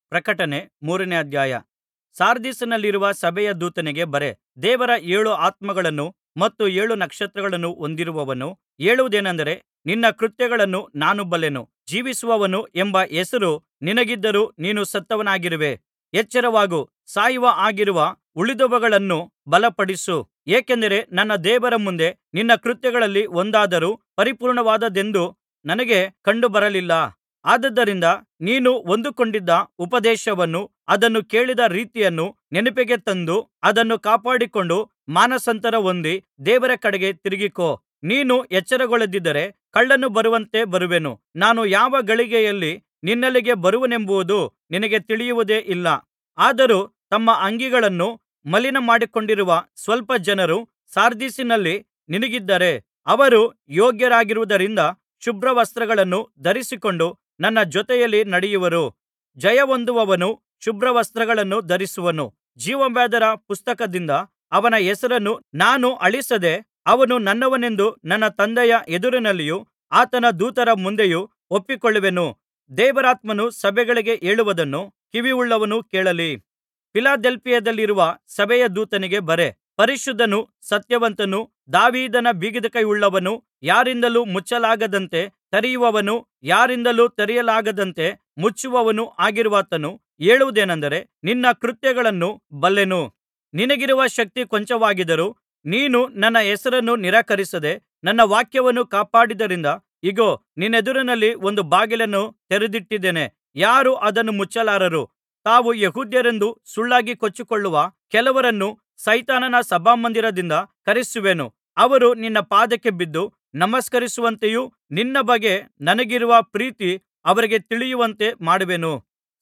ಪ್ರಕಟಣೆ ಮೂರನೇ ಅಧ್ಯಾಯ ಸಾರ್ದಿಸಿನಲ್ಲಿರುವ ಸಭೆಯ ದೂತನಿಗೆ ಬರೆ ದೇವರ ಏಳು ಆತ್ಮಗಳನ್ನೂ ಮತ್ತು ಏಳು ನಕ್ಷತ್ರಗಳನ್ನೂ ಹೊಂದಿರುವವನು ಹೇಳುವುದೇನಂದರೆ ನಿನ್ನ ಕೃತ್ಯಗಳನ್ನು ನಾನು ಬಲ್ಲೆನು ಜೀವಿಸುವವನು ಎಂಬ ಹೆಸರು ನಿನಗಿದ್ದರೂ ನೀನು ಸತ್ತವನಾಗಿರುವೆ ಎಚ್ಚರವಾಗು ಸಾಯುವ ಹಾಗಿರುವ ಉಳಿದವುಗಳನ್ನು ಬಲಪಡಿಸು ಏಕೆಂದರೆ ನನ್ನ ದೇವರ ಮುಂದೆ ನಿನ್ನ ಕೃತ್ಯಗಳಲ್ಲಿ ಒಂದಾದರೂ ಪರಿಪೂರ್ಣವಾದದ್ದೆಂದು ನನಗೆ ಕಂಡುಬರಲಿಲ್ಲ ಆದುದರಿಂದ ನೀನು ಹೊಂದಿಕೊಂಡಿದ್ದ ಉಪದೇಶವನ್ನೂ ಅದನ್ನು ಕೇಳಿದ ರೀತಿಯನ್ನೂ ನೆನಪಿಗೆ ತಂದು ಅದನ್ನು ಕಾಪಾಡಿಕೊಂಡು ಮಾನಸಾಂತರ ಹೊಂದಿ ದೇವರ ಕಡೆಗೆ ತಿರುಗಿಕೋ ನೀನು ಎಚ್ಚರಗೊಳ್ಳದಿದ್ದರೆ ಕಳ್ಳನು ಬರುವಂತೆ ಬರುವೆನು ನಾನು ಯಾವ ಗಳಿಗೆಯಲ್ಲಿ ನಿನ್ನಲ್ಲಿಗೆ ಬರುವೆನೆಂಬುದು ನಿನಗೆ ತಿಳಿಯುವುದೇ ಇಲ್ಲ ಆದರೂ ತಮ್ಮ ಅಂಗಿಗಳನ್ನು ಮಲಿನಮಾಡಿಕೊಂಡಿರುವ ಸ್ವಲ್ಪ ಜನರು ಸಾರ್ದಿಸಿನಲ್ಲಿ ನಿನಗಿದ್ದಾರೆ ಅವರು ಯೋಗ್ಯರಾಗಿರುವುದರಿಂದ ಶುಭ್ರವಸ್ತ್ರಗಳನ್ನು ಧರಿಸಿಕೊಂಡು ನನ್ನ ಜೊತೆಯಲ್ಲಿ ನಡೆಯುವರು ಜಯಹೊಂದುವವನು ಶುಭ್ರವಸ್ತ್ರಗಳನ್ನು ಧರಿಸುವನು ಜೀವಬಾಧ್ಯರ ಪುಸ್ತಕದಿಂದ ಅವನ ಹೆಸರನ್ನು ನಾನು ಅಳಿಸದೆ ಅವನು ನನ್ನವನೆಂದು ನನ್ನ ತಂದೆಯ ಎದುರಿನಲ್ಲಿಯೂ ಆತನ ದೂತರ ಮುಂದೆಯೂ ಒಪ್ಪಿಕೊಳ್ಳುವೆನು ದೇವರಾತ್ಮನು ಸಭೆಗಳಿಗೆ ಹೇಳುವುದನ್ನು ಕಿವಿಯುಳ್ಳವನು ಕೇಳಲಿ ಫಿಲದೆಲ್ಫಿಯದಲ್ಲಿರುವ ಸಭೆಯ ದೂತನಿಗೆ ಬರೆ ಪರಿಶುದ್ಧನೂ ಸತ್ಯವಂತನೂ ದಾವೀದನ ಬೀಗದ ಕೈಯುಳ್ಳವನೂ ಯಾರಿಂದಲೂ ಮುಚ್ಚಲಾಗದಂತೆ ತೆರೆಯುವವನೂ ಯಾರಿಂದಲೂ ತೆರೆಯಲಾಗದಂತೆ ಮುಚ್ಚುವವನೂ ಆಗಿರುವಾತನು ಹೇಳುವುದೇನಂದರೆ ನಿನ್ನ ಕೃತ್ಯಗಳನ್ನು ಬಲ್ಲೆನು ನಿನಗಿರುವ ಶಕ್ತಿ ಕೊಂಚವಾಗಿದ್ದರೂ ನೀನು ನನ್ನ ಹೆಸರನ್ನು ನಿರಾಕರಿಸದೆ ನನ್ನ ವಾಕ್ಯವನ್ನು ಕಾಪಾಡಿದ್ದರಿಂದ ಇಗೋ ನಿನ್ನೆದುರಿನಲ್ಲಿ ಒಂದು ಬಾಗಿಲನ್ನು ತೆರೆದಿಟ್ಟಿದ್ದೇನೆ ಯಾರೂ ಅದನ್ನು ಮುಚ್ಚಲಾರರು ತಾವು ಯೆಹೂದ್ಯರೆಂದು ಸುಳ್ಳಾಗಿ ಕೊಚ್ಚಿಕೊಳ್ಳುವ ಕೆಲವರನ್ನು ಸೈತಾನನ ಸಭಾಮಂದಿರದಿಂದ ಕರೆಯಿಸುವೆನು ಅವರು ನಿನ್ನ ಪಾದಕ್ಕೆ ಬಿದ್ದು ನಮಸ್ಕರಿಸುವಂತೆಯೂ ನಿನ್ನ ಬಗ್ಗೆ ನನಗಿರುವ ಪ್ರೀತಿ ಅವರಿಗೆ ತಿಳಿಯುವಂತೆ ಮಾಡುವೆನು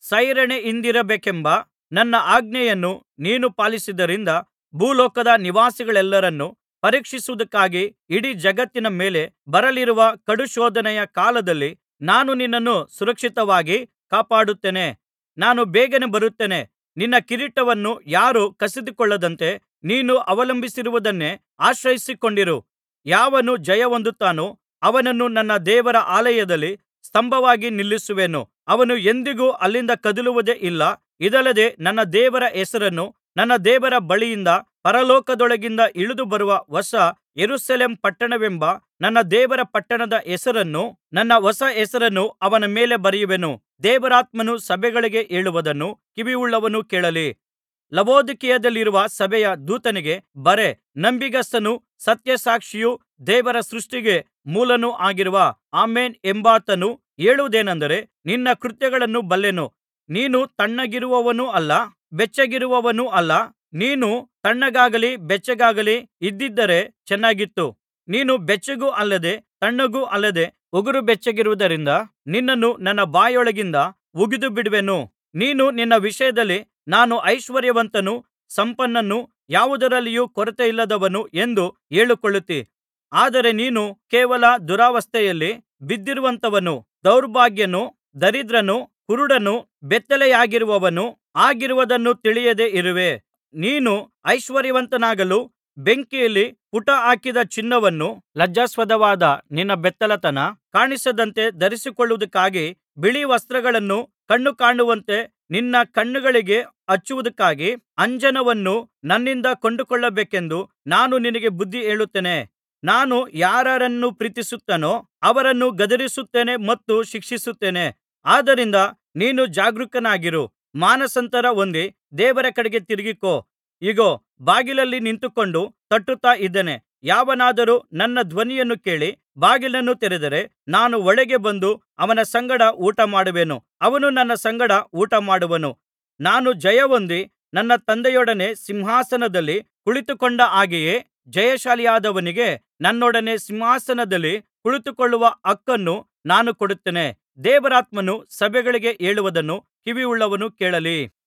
ಸೈರಣೆಯಿಂದಿರಬೇಕೆಂಬ ನನ್ನ ಆಜ್ಞೆಯನ್ನು ನೀನು ಪಾಲಿಸಿದ್ದರಿಂದ ಭೂಲೋಕದ ನಿವಾಸಿಗಳೆಲ್ಲರನ್ನು ಪರೀಕ್ಷಿಸುವುದಕ್ಕಾಗಿ ಇಡೀ ಜಗತ್ತಿನ ಮೇಲೆ ಬರಲಿರುವ ಕಡುಶೋಧನೆಯ ಕಾಲದಲ್ಲಿ ನಾನು ನಿನ್ನನ್ನು ಸುರಕ್ಷಿತವಾಗಿ ಕಾಪಾಡುತ್ತೇನೆ ನಾನು ಬೇಗನೆ ಬರುತ್ತೇನೆ ನಿನ್ನ ಕಿರೀಟವನ್ನು ಯಾರೂ ಕಸಿದುಕೊಳ್ಳದಂತೆ ನೀನು ಅವಲಂಬಿಸಿರುವುದನ್ನೇ ಆಶ್ರಯಿಸಿಕೊಂಡಿರು ಯಾವನು ಜಯಹೊಂದುತ್ತಾನೋ ಅವನನ್ನು ನನ್ನ ದೇವರ ಆಲಯದಲ್ಲಿ ಸ್ತಂಭವಾಗಿ ನಿಲ್ಲಿಸುವೆನು ಅವನು ಎಂದಿಗೂ ಅಲ್ಲಿಂದ ಕದಲುವುದೇ ಇಲ್ಲ ಇದಲ್ಲದೆ ನನ್ನ ದೇವರ ಹೆಸರನ್ನು ನನ್ನ ದೇವರ ಬಳಿಯಿಂದ ಪರಲೋಕದೊಳಗಿಂದ ಇಳಿದು ಬರುವ ಹೊಸ ಯೆರೂಸಲೇಮ್ ಪಟ್ಟಣವೆಂಬ ನನ್ನ ದೇವರ ಪಟ್ಟಣದ ಹೆಸರನ್ನು ನನ್ನ ಹೊಸ ಹೆಸರನ್ನು ಅವನ ಮೇಲೆ ಬರೆಯುವೆನು ದೇವರಾತ್ಮನು ಸಭೆಗಳಿಗೆ ಹೇಳುವುದನ್ನು ಕಿವಿಯುಳ್ಳವನು ಕೇಳಲಿ ಲವೊದಿಕೀಯದಲ್ಲಿರುವ ಸಭೆಯ ದೂತನಿಗೆ ಬರೆ ನಂಬಿಗಸ್ತನೂ ಸತ್ಯಸಾಕ್ಷಿಯೂ ದೇವರ ಸೃಷ್ಟಿಗೆ ಮೂಲನೂ ಆಗಿರುವ ಆಮೆನ್ ಎಂಬಾತನು ಹೇಳುವುದೇನಂದರೆ ನಿನ್ನ ಕೃತ್ಯಗಳನ್ನು ಬಲ್ಲೆನು ನೀನು ತಣ್ಣಗಿರುವವನೂ ಅಲ್ಲ ಬೆಚ್ಚಗಿರುವವನೂ ಅಲ್ಲ ನೀನು ತಣ್ಣಗಾಗಲಿ ಬೆಚ್ಚಗಾಗಲಿ ಇದ್ದಿದ್ದರೆ ಚೆನ್ನಾಗಿತ್ತು ನೀನು ಬೆಚ್ಚಗೂ ಅಲ್ಲದೆ ತಣ್ಣಗೂ ಅಲ್ಲದೆ ಉಗುರು ಬೆಚ್ಚಗಿರುವುದರಿಂದ ನಿನ್ನನ್ನು ನನ್ನ ಬಾಯೊಳಗಿಂದ ಉಗಿದುಬಿಡುವೆನು ನೀನು ನಿನ್ನ ವಿಷಯದಲ್ಲಿ ನಾನು ಐಶ್ವರ್ಯವಂತನು ಸಂಪನ್ನನು ಯಾವುದರಲ್ಲಿಯೂ ಕೊರತೆಯಿಲ್ಲದವನು ಎಂದು ಹೇಳಿಕೊಳ್ಳುತ್ತೀ ಆದರೆ ನೀನು ಕೇವಲ ದುರವಸ್ಥೆಯಲ್ಲಿ ಬಿದ್ದಿರುವಂಥವನೂ ದೌರ್ಭಾಗ್ಯನೂ ದರಿದ್ರನೂ ಕುರುಡನೂ ಬೆತ್ತಲೆಯಾಗಿರುವವನೂ ಆಗಿರುವುದನ್ನು ತಿಳಿಯದೆ ಇರುವೆ ನೀನು ಐಶ್ವರ್ಯವಂತನಾಗಲು ಬೆಂಕಿಯಲ್ಲಿ ಪುಟಾಹಾಕಿದ ಚಿನ್ನವನ್ನು ಲಜ್ಜಾಸ್ಪದವಾದ ನಿನ್ನ ಬೆತ್ತಲೆತನ ಕಾಣಿಸದಂತೆ ಧರಿಸಿಕೊಳ್ಳುವುದಕ್ಕಾಗಿ ಬಿಳಿ ವಸ್ತ್ರಗಳನ್ನು ಕಣ್ಣು ಕಾಣುವಂತೆ ನಿನ್ನ ಕಣ್ಣುಗಳಿಗೆ ಹಚ್ಚುವುದಕ್ಕಾಗಿ ಅಂಜನವನ್ನು ನನ್ನಿಂದ ಕೊಂಡುಕೊಳ್ಳಬೇಕೆಂದು ನಾನು ನಿನಗೆ ಬುದ್ಧಿ ಹೇಳುತ್ತೇನೆ ನಾನು ಯಾರಾರನ್ನು ಪ್ರೀತಿಸುತ್ತೇನೋ ಅವರನ್ನು ಗದರಿಸುತ್ತೇನೆ ಮತ್ತು ಶಿಕ್ಷಿಸುತ್ತೇನೆ ಆದ್ದರಿಂದ ನೀನು ಜಾಗರೂಕನಾಗಿರು ಮಾನಸಾಂತರ ಹೊಂದಿ ದೇವರ ಕಡೆಗೆ ತಿರುಗಿಕೋ ಇಗೋ ಬಾಗಿಲಲ್ಲಿ ನಿಂತುಕೊಂಡು ತಟ್ಟುತ್ತಾ ಇದ್ದೇನೆ ಯಾವನಾದರೂ ನನ್ನ ಧ್ವನಿಯನ್ನು ಕೇಳಿ ಬಾಗಿಲನ್ನು ತೆರೆದರೆ ನಾನು ಒಳಗೆ ಬಂದು ಅವನ ಸಂಗಡ ಊಟಮಾಡುವೆನು ಅವನು ನನ್ನ ಸಂಗಡ ಊಟಮಾಡುವನು ನಾನು ಜಯಹೊಂದಿ ನನ್ನ ತಂದೆಯೊಡನೆ ಸಿಂಹಾಸನದಲ್ಲಿ ಕುಳಿತುಕೊಂಡ ಹಾಗೆಯೇ ಜಯಶಾಲಿಯಾದವನಿಗೆ ನನ್ನೊಡನೆ ಸಿಂಹಾಸನದಲ್ಲಿ ಕುಳಿತುಕೊಳ್ಳುವ ಹಕ್ಕನ್ನು ನಾನು ಕೊಡುತ್ತೇನೆ ದೇವರಾತ್ಮನು ಸಭೆಗಳಿಗೆ ಹೇಳುವುದನ್ನು ಕಿವಿಯುಳ್ಳವನು ಕೇಳಲಿ